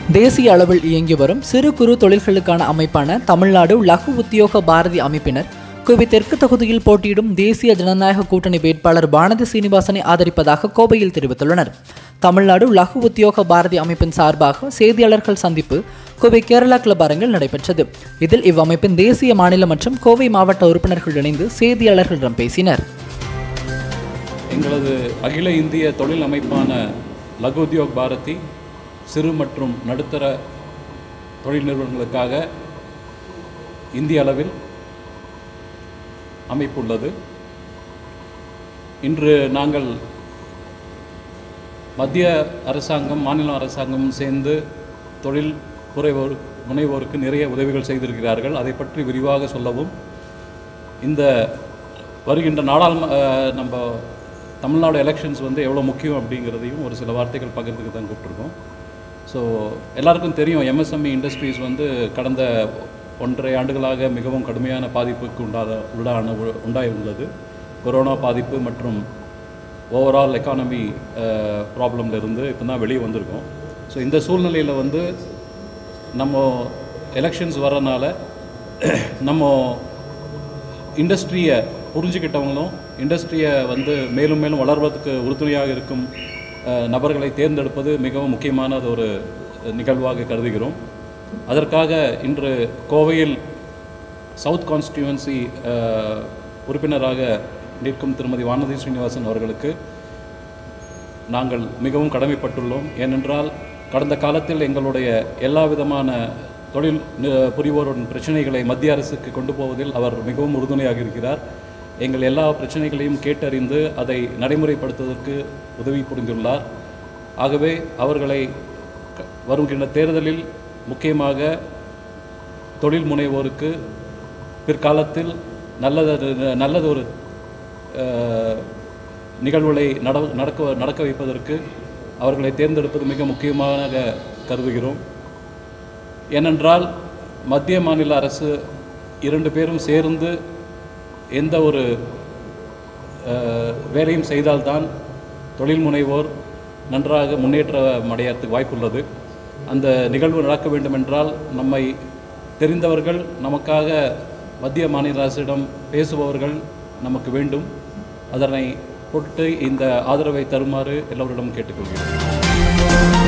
தேசிய அளவில் இயங்கி வரும் சிறு குறு தொழில்களுக்கான அமைப்பான தமிழ்நாடு லகு உத்தியோக பாரதி அமைப்பினர் கோவை தெற்கு தொகுதியில் போட்டியிடும் தேசிய ஜனநாயக கூட்டணி வேட்பாளர் வானதி சீனிவாசனை ஆதரிப்பதாக கோவையில் தெரிவித்துள்ளனர் தமிழ்நாடு லகு உத்தியோக பாரதி அமைப்பின் சார்பாக செய்தியாளர்கள் சந்திப்பு கோவை கேரளா கிளப் அரங்கில் நடைபெற்றது இதில் இவ்வமைப்பின் தேசிய மாநில மற்றும் கோவை மாவட்ட உறுப்பினர்கள் இணைந்து செய்தியாளர்களிடம் பேசினர் எங்களது அகில இந்திய தொழில் அமைப்பான லகு உத்யோக் பாரதி சிறு மற்றும் நடுத்தர தொழில் நிறுவனங்களுக்காக இந்திய அளவில் அமைப்புள்ளது இன்று நாங்கள் மத்திய அரசாங்கம் மாநில அரசாங்கமும் சேர்ந்து தொழில் புரைவோர் முனைவோருக்கு நிறைய உதவிகள் செய்திருக்கிறார்கள் அதை பற்றி விரிவாக சொல்லவும் இந்த வருகின்ற நாடாளும அஹ், நம்ம தமிழ்நாடு எலெக்ஷன்ஸ் வந்து எவ்வளோ முக்கியம் அப்படிங்கிறதையும் ஒரு சில வார்த்தைகள் பகிர்ந்துக்கு தான் கூப்பிட்ருக்கோம் ஸோ எல்லாருக்கும் தெரியும் எம்எஸ்எம்இ இண்டஸ்ட்ரீஸ் வந்து கடந்த ஒன்றரை ஆண்டுகளாக மிகவும் கடுமையான பாதிப்புக்கு உண்டாத உள்ளான உண்டாகி உள்ளது கொரோனா பாதிப்பு மற்றும் ஓவரால் எக்கானமி ப்ராப்ளம்ல இருந்து இப்போ தான் வெளியே வந்திருக்கோம் ஸோ இந்த சூழ்நிலையில் வந்து நம்ம எலெக்ஷன்ஸ் வர்றனால நம்ம இண்டஸ்ட்ரியை புரிஞ்சுக்கிட்டவங்களும் இண்டஸ்ட்ரியை வந்து மேலும் மேலும் வளர்வதற்கு உறுதுணையாக இருக்கும் அஹ், நபர்களை தேர்ந்தெடுப்பது மிகவும் முக்கியமான ஒரு நிகழ்வாக கருதுகிறோம் அதற்காக இன்று கோவையில் சவுத் கான்ஸ்டியூவன்சி உறுப்பினராக நிற்கும் திருமதி வானதி ஸ்ரீனிவாசன் அவர்களுக்கு நாங்கள் மிகவும் கடமைப்பட்டுள்ளோம் ஏனென்றால் கடந்த காலத்தில் எங்களுடைய எல்லா விதமான தொழில் நி- புரிவோரின் பிரச்சனைகளை மத்திய அரசுக்கு கொண்டு போவதில் அவர் மிகவும் உறுதுணையாக இருக்கிறார் எங்கள் எல்லா பிரச்சனைகளையும் கேட்டறிந்து அதை நடைமுறைப்படுத்துவதற்கு உதவி புரிந்துள்ளார் ஆகவே அவர்களை க- வருகின்ற தேர்தலில் முக்கியமாக தொழில் முனைவோருக்கு பிற்காலத்தில் நல்லது நல்லதொரு அஹ், நிகழ்வுகளை நட நடக்க நடக்க வைப்பதற்கு அவர்களை தேர்ந்தெடுப்பது மிக முக்கியமாக கருதுகிறோம் ஏனென்றால் மத்திய மாநில அரசு இரண்டு பேரும் சேர்ந்து எந்த ஒரு அஹ், வேலையும் செய்தால்தான் தொழில் முனைவோர் நன்றாக முன்னேற்றம் அடையறதுக்கு வாய்ப்புள்ளது அந்த நிகழ்வு நடக்க வேண்டுமென்றால் நம்மை தெரிந்தவர்கள் நமக்காக மத்திய மாநில அரசிடம் பேசுபவர்கள் நமக்கு வேண்டும் அதனை பொட்டு இந்த ஆதரவை தருமாறு எல்லோரிடம் கேட்டுக்கொள்கிறேன்